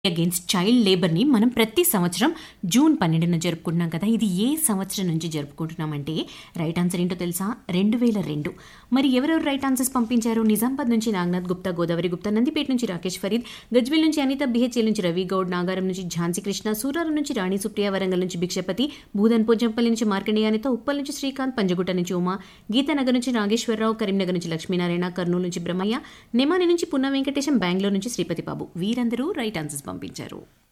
against child లేబర్ని మనం ప్రతి సంవత్సరం జూన్ పన్నెండున జరుపుకుంటున్నాం కదా ఇది ఏ సంవత్సరం నుంచి జరుపుకుంటున్నామంటే రైట్ ఆన్సర్ ఏంటో తెలుసా రెండు వేల రెండు మరి ఎవరెవరు రైట్ ఆన్సర్స్ పంపించారు నిజామాబాద్ నుంచి నాగనాథ్ గుప్తా గోదావరి గుప్తా నందిపేట నుంచి రాకేష్ ఫరీద్ గజ్వేల్ నుంచి అనిత బిహెచ్ఎల్ నుంచి రవి గౌడ్ నాగారం నుంచి ఝాన్సీ కృష్ణ సూరారం నుంచి రాణి సుప్రియ వరంగల్ నుంచి భిక్షపతి భూధన్ పోజంపల్లి నుంచి మార్కండేయ అనిత ఉప్పల్ నుంచి శ్రీకాంత్ పంజగుట్ట నుంచి ఉమా గీతానగర్ నుంచి నాగేశ్వరరావు కరీంనగర్ నుంచి లక్ష్మీనారాయణ కర్నూలు నుంచి బ్రహ్మయ్య నెమాని నుంచి పున్న వెంకటేశం బెంగళూరు నుంచి శ్రీపతి బాబు వీరందరూ రైట్ ఆన్సర్స్ పంపించారు